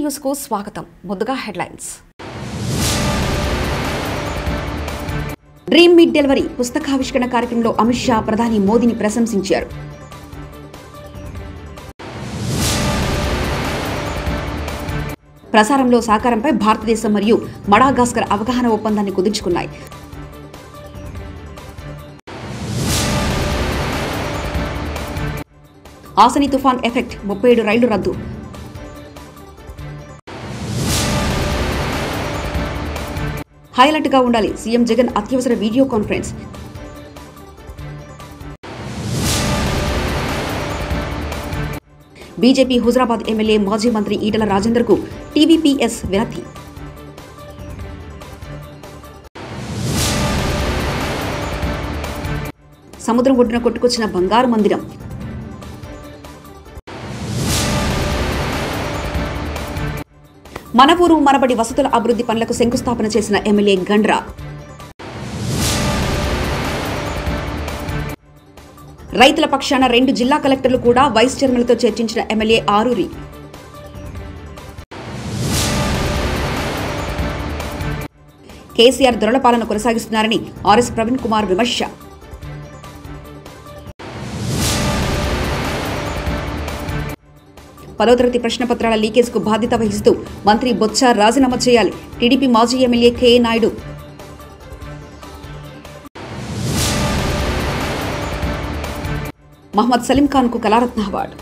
News కు స్వాగతం ముందుగా హెడ్లైన్స్ డ్రీమ్ మిడ్ డెలివరీ పుస్తకావిష్కరణ కార్యక్రమంలో అమిత్ షా ప్రధాని మోదీని ప్రశంసించారు ప్రసారంలో సహకారంపై భారతదేశం మరియు మడాగాస్కర్ అవగాహన ఒప్పందాన్ని కుదుర్చుకున్నాయి ఆసని తుఫాన్ ఎఫెక్ట్ ముప్పై ఏడు రైళ్లు రద్దు హైలైట్ గా ఉండాలి సీఎం జగన్ అత్యవసర video conference BJP Huzurabad MLA మాజీ మంత్రి ఈటల రాజేందర్ కు టీవీపీఎస్ వినతి సముద్రం ఒడ్డున కొట్టుకొచ్చిన బంగారు మందిరం మన ఊరు మనబడి వసతుల అభివృద్ధి పనులకు శంకుస్థాపన చేసిన ఎమ్మెల్యే గండ్రా రైతుల పక్షాన రెండు జిల్లా కలెక్టర్లు కూడా వైస్ చైర్మన్లతో చర్చించిన ఎమ్మెల్యే ఆరూరి కేసీఆర్ దొరల పాలన కొనసాగిస్తున్నారని ఆర్ఎస్ ప్రవీణ్ కుమార్ విమర్శ పదో తరగతి ప్రశ్నపత్రాల లీకేజ్కు బాధ్యత వహిస్తూ మంత్రి బొత్స రాజీనామా చేయాలి టీడీపీ మాజీ ఎమ్మెల్యే కె నాయుడు మహమ్మద్ సలీం ఖాన్ కు కళారత్న అవార్డు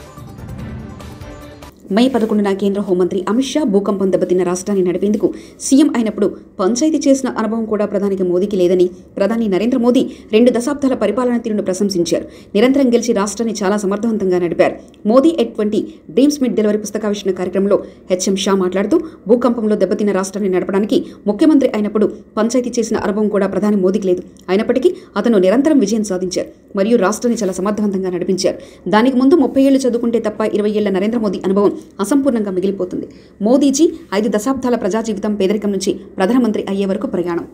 మే పదకొండున కేంద్ర హోంమంత్రి అమిత్ షా భూకంపం దెబ్బతిన్న రాష్ట్రాన్ని నడిపేందుకు సీఎం అయినప్పుడు పంచాయతీ చేసిన అనుభవం కూడా ప్రధానికి మోదీకి లేదని ప్రధాని నరేంద్ర మోదీ రెండు దశాబ్దాల పరిపాలన తీరును ప్రశంసించారు నిరంతరం గెలిచి రాష్ట్రాన్ని చాలా సమర్థవంతంగా నడిపారు Modi at twenty dreams mid delivery పుస్తకావిష్కరణ కార్యక్రమంలో హెచ్ఎం షా మాట్లాడుతూ భూకంపంలో దెబ్బతిన్న రాష్ట్రాన్ని నడపడానికి ముఖ్యమంత్రి అయినప్పుడు పంచాయతీ చేసిన అనుభవం కూడా ప్రధాని మోదీకి లేదు అయినప్పటికీ అతను నిరంతరం విజయం సాధించారు మరియు రాష్ట్రాన్ని చాలా సమర్థవంతంగా నడిపించారు దానికి ముందు ముప్పై ఏళ్లు చదువుకుంటే తప్ప ఇరవై ఏళ్ల నరేంద్ర మోదీ అనుభవం అసంపూర్ణంగా మిగిలిపోతుంది మోదీజీ ఐదు దశాబ్దాల ప్రజా జీవితం పేదరికం నుంచి ప్రధానమంత్రి అయ్యే వరకు ప్రయాణం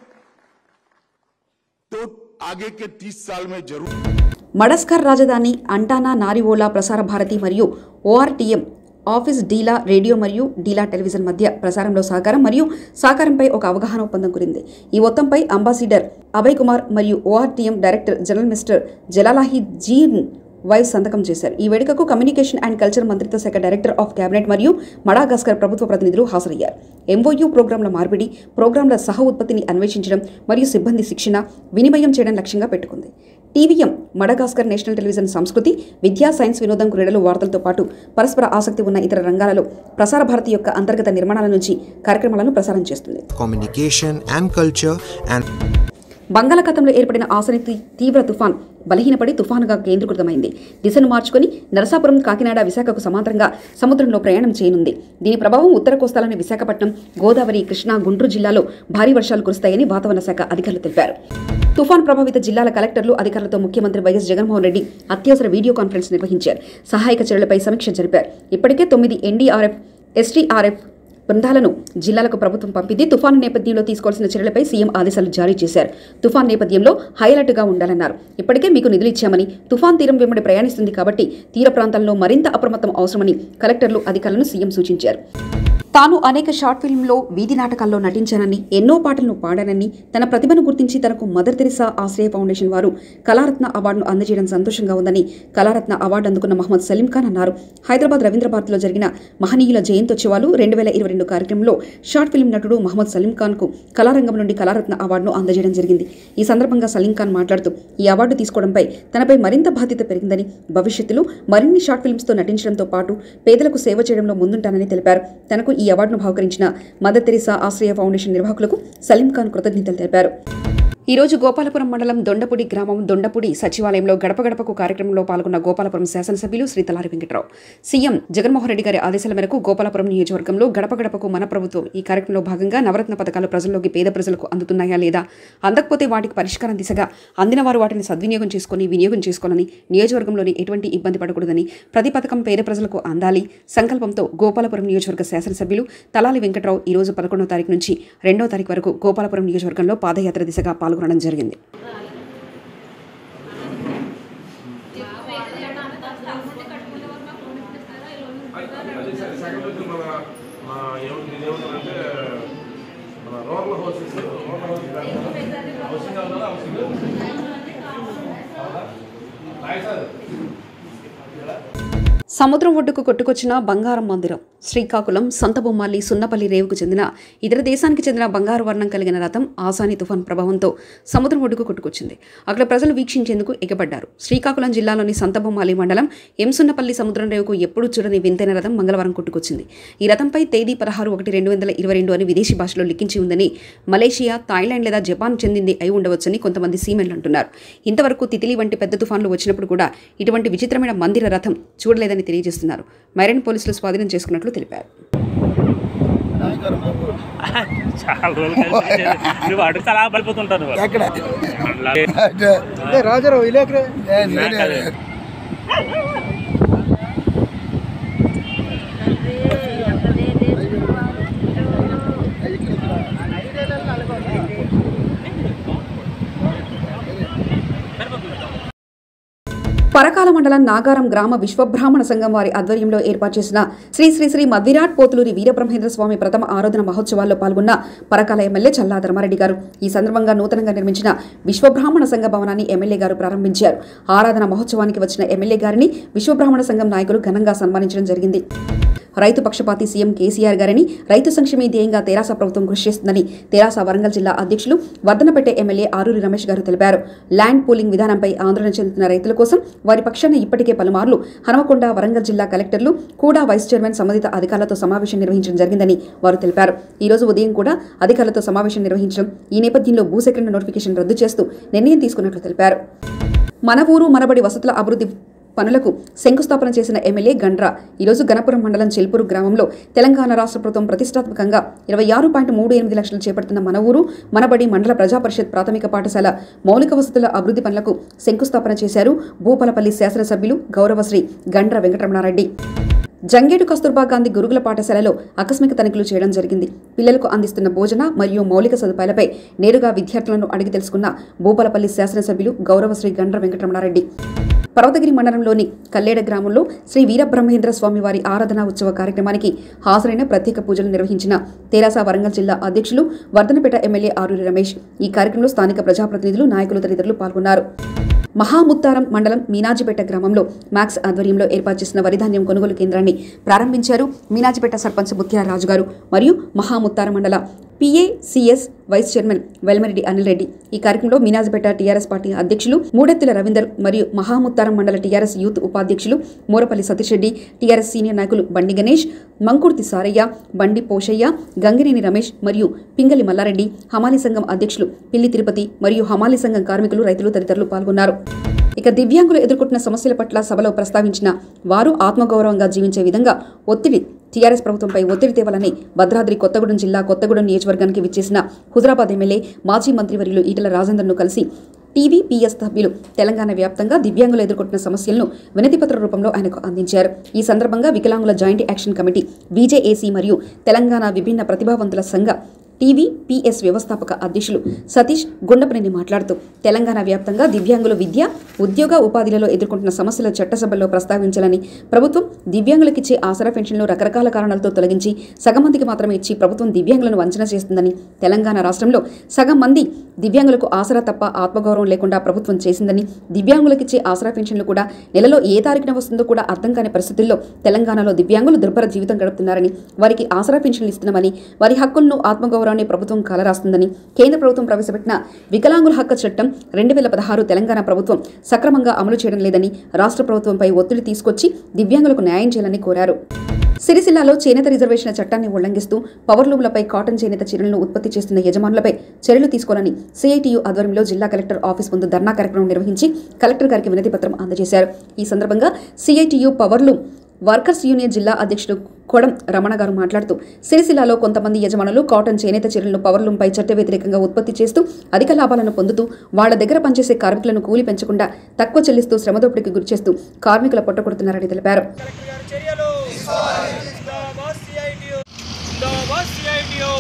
तो आगे के 30 साल में जरूर మడస్కర్ రాజధాని అంటానా నారివోలా ప్రసార భారతి మరియు ఓఆర్టీఎం ఆఫీస్ డీలా రేడియో మరియు డీలా టెలివిజన్ మధ్య ప్రసారంలో సహకారం మరియు సహకారంపై ఒక అవగాహన ఒప్పందం కురింది ఈ మొత్తంపై అంబాసిడర్ అభయ్ కుమార్ మరియు ఓఆర్టీఎం డైరెక్టర్ జనరల్ మిస్టర్ జలాలాహి జీన్ వైస్ సంతకం చేశారు ఈ వేడుకకు కమ్యూనికేషన్ అండ్ కల్చర్ మంత్రిత్వ శాఖ డైరెక్టర్ ఆఫ్ కేబినెట్ మరియు మడాగాస్కర్ ప్రభుత్వ ప్రతినిధులు హాజరయ్యారు ఎంఓయూ ప్రోగ్రాంల మార్పిడి ప్రోగ్రాంల సహ ఉత్పత్తిని అన్వేషించడం మరియు సిబ్బంది శిక్షణ వినిమయం చేయడం లక్ష్యంగా పెట్టుకుంది టీవీఎం మడగాస్కర్ నేషనల్ టెలివిజన్ సంస్కృతి విద్యా సైన్స్ వినోదం క్రీడలు వార్తలతో పాటు పరస్పర ఆసక్తి ఉన్న ఇతర రంగాలలో ప్రసార భారతి యొక్క అంతర్గత నిర్మాణాల నుంచి కార్యక్రమాలను ప్రసారం చేస్తుంది communication and culture and బంగాళాఖాతంలో ఏర్పడిన ఆసని తీ- తీవ్ర తుఫాన్ బలహీనపడి తుఫానుగా కేంద్రీకృతమైంది దిశను మార్చుకుని నరసాపురం కాకినాడ విశాఖకు సమాంతరంగా సముద్రంలో ప్రయాణం చేయనుంది దీని ప్రభావం ఉత్తర కోస్తాలోని విశాఖపట్నం గోదావరి కృష్ణా గుంటూరు జిల్లాలో భారీ వర్షాలు కురుస్తాయని వాతావరణ శాఖ అధికారులు తెలిపారు తుఫాన్ ప్రభావిత జిల్లాల కలెక్టర్లు అధికారులతో ముఖ్యమంత్రి వైఎస్ జగన్మోహన్ రెడ్డి అత్యవసర వీడియో కాన్ఫరెన్స్ నిర్వహించారు సహాయక చర్యలపై సమీక్ష జరిపారు ఇప్పటికే తొమ్మిది ఎన్డీఆర్ఎఫ్ ఎస్టీఆర్ఎఫ్ బృందాలను జిల్లాలకు ప్రభుత్వం పంపింది తుఫాను నేపథ్యంలో తీసుకోవాల్సిన చర్యలపై సీఎం ఆదేశాలు జారీ చేశారు తుఫాన్ నేపథ్యంలో హైలైట్గా ఉండాలన్నారు ఇప్పటికే మీకు నిధులు ఇచ్చామని తుఫాన్ తీరం వెంబడి ప్రయాణిస్తుంది కాబట్టి తీర ప్రాంతాల్లో మరింత అప్రమత్తం అవసరమని కలెక్టర్లు అధికారులను సీఎం సూచించారు తాను అనేక షార్ట్ ఫిల్మ్లో వీధి నాటకాల్లో నటించానని ఎన్నో పాటలను పాడానని తన ప్రతిభను గుర్తించి తనకు మదర్ తెరిసా ఆశ్రయ ఫౌండేషన్ వారు కళారత్న అవార్డును అందజేయడం సంతోషంగా ఉందని కళారత్న అవార్డు అందుకున్న మహమ్మద్ సలీం ఖాన్ అన్నారు హైదరాబాద్ రవీంద్ర భారతిలో జరిగిన మహనీయుల జయంతోత్సవాలు రెండు వేల ఇరవై రెండు కార్యక్రమంలో షార్ట్ ఫిల్మ్ నటుడు మహమ్మద్ సలీం ఖాన్కు కళారంగం నుండి కళారత్న అవార్డును అందజేయడం జరిగింది ఈ సందర్భంగా సలీం ఖాన్ మాట్లాడుతూ ఈ అవార్డు తీసుకోవడంపై తనపై మరింత బాధ్యత పెరిగిందని భవిష్యత్తులో మరిన్ని షార్ట్ ఫిల్మ్స్తో నటించడంతో పాటు పేదలకు సేవ చేయడంలో ముందుంటానని తెలిపారు తనకు ఈ అవార్డును బహుకరించిన మదర్ తెరిసా ఆశ్రయ ఫౌండేషన్ నిర్వాహకులకు సలీం ఖాన్ కృతజ్ఞతలు తెలిపారు ఈ రోజు గోపాలపురం మండలం దొండపుడి గ్రామం దొండపుడి సచివాలయంలో గడప గడపకు కార్యక్రమంలో పాల్గొన్న గోపాలపురం శాసనసభ్యులు శ్రీ తలారి వెంకటరావు సీఎం జగన్మోహన్ రెడ్డి గారి ఆదేశాల మేరకు గోపాలపురం నియోజకవర్గంలో గడప గడపకు మన ప్రభుత్వం ఈ కార్యక్రమంలో భాగంగా నవరత్న పథకాలు ప్రజల్లోకి పేద ప్రజలకు అందుతున్నాయా లేదా అందకపోతే వాటికి పరిష్కారం దిశగా అందిన వారు వాటిని సద్వినియోగం చేసుకుని వినియోగం చేసుకోవాలని నియోజకవర్గంలోని ఎటువంటి ఇబ్బంది పడకూడదని ప్రతి పథకం పేద ప్రజలకు అందాలి సంకల్పంతో గోపాలపురం నియోజకవర్గ శాసనసభ్యులు తలాలి వెంకట్రావు ఈ రోజు పదకొండవ తారీఖు నుంచి రెండవ తారీఖు వరకు గోపాలపురం నియోజకవర్గంలో పాదయాత్ర దిశగా పాల్గొనడం జరిగింది మా ఏమంటే ఇదేమంటారంటే మన rural houses rural houses housing కావాలా హౌసింగ్ రాయ్ సార్ సముద్రం ఒడ్డుకు కొట్టుకొచ్చిన బంగారం మందిరం శ్రీకాకుళం సంతబొమ్మాలి సున్నపల్లి రేవుకు చెందిన ఇతర దేశానికి చెందిన బంగారు వర్ణం కలిగిన రథం ఆసాని తుఫాన్ ప్రభావంతో సముద్రం ఒడ్డుకు కొట్టుకొచ్చింది అక్కడ ప్రజలు వీక్షించేందుకు ఎగబడ్డారు శ్రీకాకుళం జిల్లాలోని సంతబొమ్మాలి మండలం ఎంసున్నపల్లి సముద్రం రేవుకు ఎప్పుడూ చూడని వింతైన రథం మంగళవారం కొట్టుకొచ్చింది ఈ రథంపై తేదీ పదహారు ఒకటి రెండు వందల ఇరవై రెండు అని విదేశీ భాషలో లిఖించి ఉందని మలేషియా థాయిలాండ్ లేదా జపాన్ చెందింది అయి ఉండవచ్చని కొంతమంది సీమెన్లు అంటున్నారు ఇంతవరకు తితిలి వంటి పెద్ద తుఫాన్లు వచ్చినప్పుడు కూడా ఇటువంటి విచిత్రమైన మందిర రథం చూడలేదని తెలియజేస్తున్నారు మైరన్ పోలీసులు స్వాధీనం చేసుకున్నట్లు తెలిపారు చాలా రోజులు కలిసి వచ్చేది. నువ్వు అడుగుతా అలా పడిపోతుంటావు నువ్వు ఎక్కడ అలా. రాజారావు ఇలాకరే నాకు అది. పరకాల మండలం నాగారం గ్రామ విశ్వబ్రాహ్మణ సంఘం వారి ఆధ్వర్యంలో ఏర్పాటు చేసిన శ్రీ శ్రీ శ్రీ మద్విరాట్ పోతులూరి వీరబ్రహ్మేంద్ర స్వామి ప్రథమ ఆరాధన మహోత్సవాల్లో పాల్గొన్న పరకాల ఎమ్మెల్యే చల్లా ధర్మారెడ్డి గారు ఈ సందర్భంగా నూతనంగా నిర్మించిన విశ్వబ్రాహ్మణ సంఘ భవనాన్ని ఎమ్మెల్యే గారు ప్రారంభించారు ఆరాధన మహోత్సవానికి వచ్చిన ఎమ్మెల్యే గారిని విశ్వబ్రాహ్మణ సంఘం నాయకులు ఘనంగా సన్మానించడం జరిగింది రైతు పక్షపాతి సీఎం కేసీఆర్ గారని రైతు సంక్షేమే ధ్యేయంగా తెరాస ప్రభుత్వం కృషి చేస్తుందని తెరాస వరంగల్ జిల్లా అధ్యక్షులు వర్ధనపేట ఎమ్మెల్యే ఆరూరి రమేష్ గారు తెలిపారు ల్యాండ్ పూలింగ్ విధానంపై ఆందోళన చెందుతున్న రైతుల కోసం వారి పక్షాన ఇప్పటికే పలుమార్లు హనుమకొండ వరంగల్ జిల్లా కలెక్టర్లు కూడా వైస్ చైర్మన్ సంబంధిత అధికారులతో సమావేశం నిర్వహించడం జరిగిందని వారు తెలిపారు ఈ రోజు ఉదయం కూడా అధికారులతో సమావేశం నిర్వహించడం ఈ నేపథ్యంలో భూసేకరణ నోటిఫికేషన్ రద్దు చేస్తూ నిర్ణయం తీసుకున్నట్లు తెలిపారు మన ఊరు మనబడి వసతుల అభివృద్ధి పనులకు శంకుస్థాపన చేసిన ఎమ్మెల్యే గండ్రా ఈరోజు గణపురం మండలం చెల్పూరు గ్రామంలో తెలంగాణ రాష్ట్ర ప్రభుత్వం ప్రతిష్టాత్మకంగా ఇరవై ఆరు పాయింట్ మూడు ఎనిమిది లక్షలు చేపడుతున్న మన ఊరు మనబడి మండల ప్రజా పరిషత్ ప్రాథమిక పాఠశాల మౌలిక వసతుల అభివృద్ధి పనులకు శంకుస్థాపన చేశారు భూపాలపల్లి శాసనసభ్యులు గౌరవశ్రీ గండ్ర వెంకటరమణారెడ్డి జంగేడు కస్తూర్బా గాంధీ గురుకుల పాఠశాలలో ఆకస్మిక తనిఖీలు చేయడం జరిగింది పిల్లలకు అందిస్తున్న భోజన మరియు మౌలిక సదుపాయాలపై నేరుగా విద్యార్థులను అడిగి తెలుసుకున్న భూపాలపల్లి శాసనసభ్యులు గౌరవశ్రీ గండ్ర వెంకటరమణారెడ్డి పర్వతగిరి మండలంలోని కల్లేడ గ్రామంలో శ్రీ వీరబ్రహ్మేంద్ర స్వామి వారి ఆరాధన ఉత్సవ కార్యక్రమానికి హాజరైన ప్రత్యేక పూజలు నిర్వహించిన తెరాస వరంగల్ జిల్లా అధ్యక్షులు వర్ధనపేట ఎమ్మెల్యే ఆరూరి రమేష్ ఈ కార్యక్రమంలో స్థానిక ప్రజాప్రతినిధులు నాయకులు తదితరులు పాల్గొన్నారు మహాముత్తారం మండలం మీనాజిపేట గ్రామంలో మ్యాక్స్ ఆధ్వర్యంలో ఏర్పాటు చేసిన వరిధాన్యం కొనుగోలు కేంద్రాన్ని ప్రారంభించారు మీనాజిపేట సర్పంచ్ ముత్యాల రాజు గారు మరియు మహాముత్తారం మండల PACS vice chairman Velmareddy Anil Reddy ఈ కార్యక్రమంలో మీనాజిపేట టీఆర్ఎస్ పార్టీ అధ్యక్షులు మూడెత్తుల రవీందర్ మరియు మహాముత్తారం మండల టీఆర్ఎస్ యూత్ ఉపాధ్యక్షులు మూరపల్లి సతీష్ రెడ్డి టీఆర్ఎస్ సీనియర్ నాయకులు బండి గణేష్ మంకుర్తి సారయ్య బండి పోషయ్య గంగినేని రమేష్ మరియు పింగలి మల్లారెడ్డి హమాలి సంఘం అధ్యక్షులు పిల్లి తిరుపతి మరియు హమాలి సంఘం కార్మికులు రైతులు తదితరులు పాల్గొన్నారు ఇక దివ్యాంగులు ఎదుర్కొంటున్న సమస్యల పట్ల సభలో ప్రస్తావించిన వారు ఆత్మగౌరవంగా జీవించే విధంగా ఒత్తిడి టీఆర్ఎస్ ప్రభుత్వంపై ఒత్తిడి తేవాలని భద్రాద్రి కొత్తగూడెం జిల్లా కొత్తగూడెం నియోజకవర్గానికి విచ్చేసిన హుజరాబాద్ ఎమ్మెల్యే మాజీ మంత్రివర్యులు ఈటల రాజేందర్ను కలిసి టీవీపీఎస్ సభ్యులు తెలంగాణ వ్యాప్తంగా దివ్యాంగులు ఎదుర్కొంటున్న సమస్యలను వినతిపత్ర రూపంలో ఆయనకు అందించారు ఈ సందర్భంగా వికలాంగుల జాయింట్ యాక్షన్ కమిటీ బీజేఏసీ మరియు తెలంగాణ విభిన్న ప్రతిభావంతుల సంఘ టీవీ పిఎస్ వ్యవస్థాపక అధ్యక్షులు సతీష్ గుండపనేని మాట్లాడుతూ తెలంగాణ వ్యాప్తంగా దివ్యాంగులు విద్య ఉద్యోగ ఉపాధిలలో ఎదుర్కొంటున్న సమస్యల చట్టసభల్లో ప్రస్తావించాలని ప్రభుత్వం దివ్యాంగులకిచ్చే ఆసరా పెన్షన్లు రకరకాల కారణాలతో తొలగించి సగం మందికి మాత్రమే ఇచ్చి ప్రభుత్వం దివ్యాంగులను వంచన చేస్తుందని తెలంగాణ రాష్ట్రంలో సగం మంది దివ్యాంగులకు ఆసరా తప్ప ఆత్మగౌరవం లేకుండా ప్రభుత్వం చేసిందని దివ్యాంగులకిచ్చే ఆసరా పెన్షన్లు కూడా నెలలో ఏ తారీఖున వస్తుందో కూడా అర్థం కాని పరిస్థితుల్లో తెలంగాణలో దివ్యాంగులు దుర్భర జీవితం గడుపుతున్నారని వారికి ఆసరా పెన్షన్లు ఇస్తున్నామని వారి హక్కులను ఆత్మగౌరవాన్ని ప్రభుత్వం కలరాస్తుందని కేంద్ర ప్రభుత్వం ప్రవేశపెట్టిన వికలాంగుల హక్కు చట్టం రెండు వేల పదహారు తెలంగాణ ప్రభుత్వం సక్రమంగా అమలు చేయడం లేదని రాష్ట్ర ప్రభుత్వంపై ఒత్తిడి తీసుకొచ్చి దివ్యాంగులకు న్యాయం చేయాలని కోరారు సిరిసిల్లాలో చేనేత రిజర్వేషన్ చట్టాన్ని ఉల్లంఘిస్తూ పవర్లూములపై కాటన్ చేనేత చీరలను ఉత్పత్తి చేస్తున్న యజమానులపై చర్యలు తీసుకోవాలని సిఐటియు ఆధ్వర్యంలో జిల్లా కలెక్టర్ ఆఫీస్ ముందు ధర్నా కార్యక్రమం నిర్వహించి కలెక్టర్ గారికి వినతి పత్రం అందజేశారు ఈ సందర్భంగా సిఐటియు పవర్లూమ్ వర్కర్స్ యూనియన్ జిల్లా అధ్యక్షుడు కొడం రమణ గారు మాట్లాడుతూ సిరిసిల్లాలో కొంతమంది యజమానులు కాటన్ చేనేత చీరలను పవర్లూంపై చట్ట వ్యతిరేకంగా ఉత్పత్తి చేస్తూ అధిక లాభాలను పొందుతూ వాళ్ల దగ్గర పనిచేసే కార్మికులను కూలి పెంచకుండా తక్కువ చెల్లిస్తూ శ్రమదోపిడికి గురిచేస్తూ కార్మికుల పొట్టకొడుతున్నారని తెలిపారు చర్యలు జిందాబాద్ సిఐటియు జిందాబాద్ సిఐటియు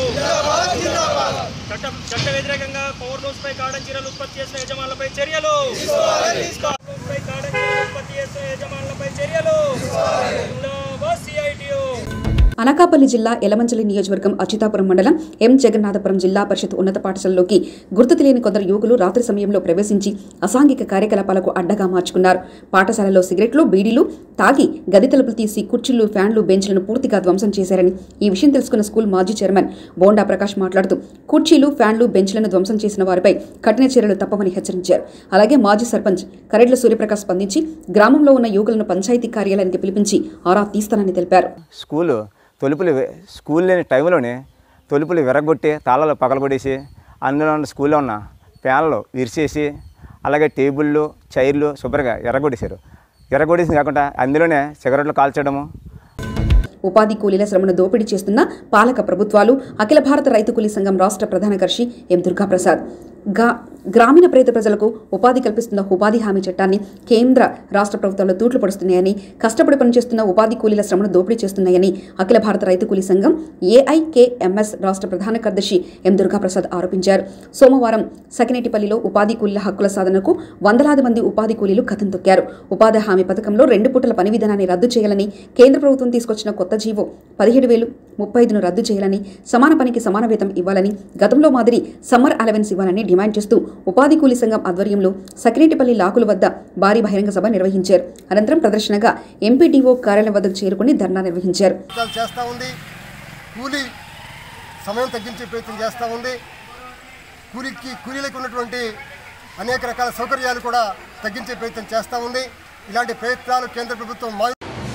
చట్ట చట్ట వ్యతిరేకంగా పవర్ లూమ్స్ పై కాడన్ చీరలు ఉత్పత్తి చేసిన యజమానులపై చర్యలు లూమ్స్ పై కాడన్ చీరలు ఉత్పత్తి చేసిన యజమానులపై చర్యలు జిందాబాద్ సిఐటియు అనకాపల్లి జిల్లా ఎలమంచలి నియోజకవర్గం అచ్యుతాపురం మండలం ఎం జగన్నాథపురం జిల్లా పరిషత్ ఉన్నత పాఠశాలలోకి గుర్తు తెలియని కొందరు యువకులు రాత్రి సమయంలో ప్రవేశించి అసాంఘిక కార్యకలాపాలకు అడ్డగా మార్చుకున్నారు పాఠశాలలో సిగరెట్లు బీడీలు తాగి గది తలుపులు తీసి కుర్చీలు ఫ్యాన్లు బెంచ్లను పూర్తిగా ధ్వంసం చేశారని ఈ విషయం తెలుసుకున్న స్కూల్ మాజీ చైర్మన్ బోండా ప్రకాష్ మాట్లాడుతూ కుర్చీలు ఫ్యాన్లు బెంచ్లను ధ్వంసం చేసిన వారిపై కఠిన చర్యలు తప్పవని హెచ్చరించారు అలాగే మాజీ సర్పంచ్ కరెడ్ల సూర్యప్రకాష్ స్పందించి గ్రామంలో ఉన్న యువకులను పంచాయతీ కార్యాలయానికి పిలిపించి ఆరా తీస్తానని తెలిపారు స్కూలు తలుపులు వె- స్కూల్ లేని టైంలోనే తలుపులు విరగొట్టి తాళాలు పగలగొట్టేసి అందులో ఉన్న స్కూల్లో ఉన్న ఫ్యాన్లు విరిచేసి అలాగే టేబుళ్ళు చైర్లు శుభ్రంగా ఎర్రగొట్టేశారు ఎర్రగొట్టేసింది కాకుండా అందులోనే సిగరెట్లు కాల్చడము ఉపాధి కూలీల శ్రమను దోపిడీ చేస్తున్న పాలక ప్రభుత్వాలు అఖిల భారత రైతు కూలీ సంఘం రాష్ట్ర ప్రధాన కార్యదర్శి ఎం దుర్గాప్రసాద్ గా గ్రామీణ పేద ప్రజలకు ఉపాధి కల్పిస్తున్న ఉపాధి హామీ చట్టాన్ని కేంద్ర రాష్ట్ర ప్రభుత్వాలు తూట్లు పడుస్తున్నాయని కష్టపడి పనిచేస్తున్న ఉపాధి కూలీల శ్రమను దోపిడీ చేస్తున్నాయని అఖిల భారత రైతు కూలీ సంఘం ఏఐకేఎంఎస్ రాష్ట్ర ప్రధాన కార్యదర్శి ఎం దుర్గాప్రసాద్ ఆరోపించారు సోమవారం సకినేటిపల్లిలో ఉపాధి కూలీల హక్కుల సాధనకు వందలాది మంది ఉపాధి కూలీలు కథం తొక్కారు ఉపాధి హామీ పథకంలో రెండు పూటల పని విధానాన్ని రద్దు చేయాలని కేంద్ర ప్రభుత్వం తీసుకొచ్చిన కొత్త జీవో పదిహేడు వేలు ముప్పై ఐదును రద్దు చేయాలని సమాన పనికి సమాన వేతం ఇవ్వాలని గతంలో మాదిరి సమ్మర్ అలవెన్స్ ఇవ్వాలని డిమాండ్ చేస్తూ ఉపాధి కూలీ సంఘం ఆధ్వర్యంలో సకినేటిపల్లి లాకుల వద్ద భారీ బహిరంగ సభ నిర్వహించారు అనంతరం ప్రదర్శనగా ఎంపీడీఓ కార్యాలయం వద్దకు చేరుకుని ధర్నా నిర్వహించారు ప్రయత్నాలు చేస్తూ ఉంది కూలీ సమయం తగ్గించే ప్రయత్నం చేస్తూ ఉంది కూలీకి కూలీలకు ఉన్నటువంటి అనేక రకాల సౌకర్యాలు కూడా తగ్గించే ప్రయత్నం చేస్తూ ఉంది ఇలాంటి ప్రయత్నాలు కేంద్ర ప్రభుత్వం మా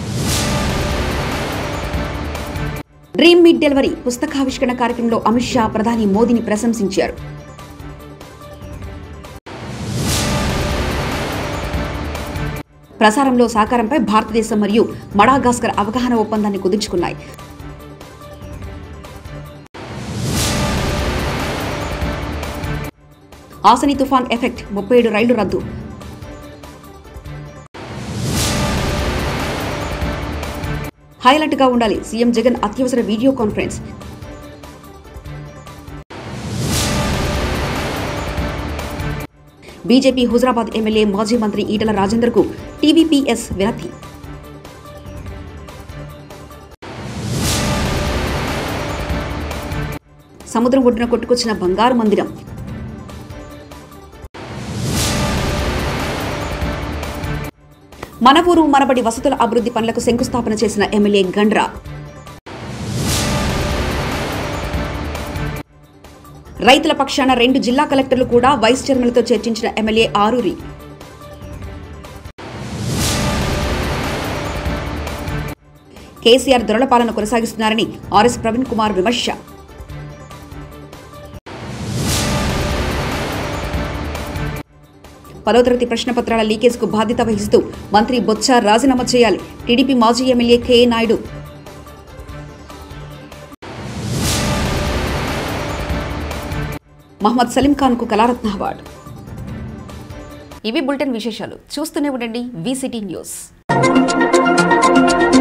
డ్రీమ్ మీట్ డెలివరీ పుస్తకావిష్కరణ కార్యక్రమంలో అమిత్ షా ప్రధాని మోదీని ప్రశంసించారు ప్రసారంలో సహకారంపై భారతదేశం మరియు మడాగాస్కర్ అవగాహన ఒప్పందాన్ని కుదుర్చుకున్నాయి ఆసని తుఫాన్ ఎఫెక్ట్ ముప్పై ఏడు రైళ్లు రద్దు హైలైట్ గా ఉండాలి సీఎం జగన్ అత్యవసర video conference BJP Huzurabad MLA మాజీ మంత్రి ఈటల రాజేందర్కు టీవీపీఎస్ వినతి సముద్రం ఒడ్డున కొట్టుకొచ్చిన బంగారు మందిరం మన ఊరు మనబడి వసతుల అభివృద్ధి పనులకు శంకుస్థాపన చేసిన ఎమ్మెల్యే గండ్రా రైతుల పక్షాన రెండు జిల్లా కలెక్టర్లు కూడా వైస్ చైర్మన్లతో చర్చించిన ఎమ్మెల్యే ఆరూరి కేసీఆర్ దొరల పాలన కొనసాగిస్తున్నారని ఆర్ఎస్ ప్రవీణ్ కుమార్ విమర్శ పదో తరగతి ప్రశ్నపత్రాల లీకేజ్కు బాధ్యత వహిస్తూ మంత్రి బొత్స రాజీనామా చేయాలి టీడీపీ మాజీ ఎమ్మెల్యే కెఏ నాయుడు మహమ్మద్ సలీం ఖాన్ కు కళారత్న అవార్డు ఇవి బులెటిన్ విశేషాలు చూస్తూనే ఉండండి వీసిటీ న్యూస్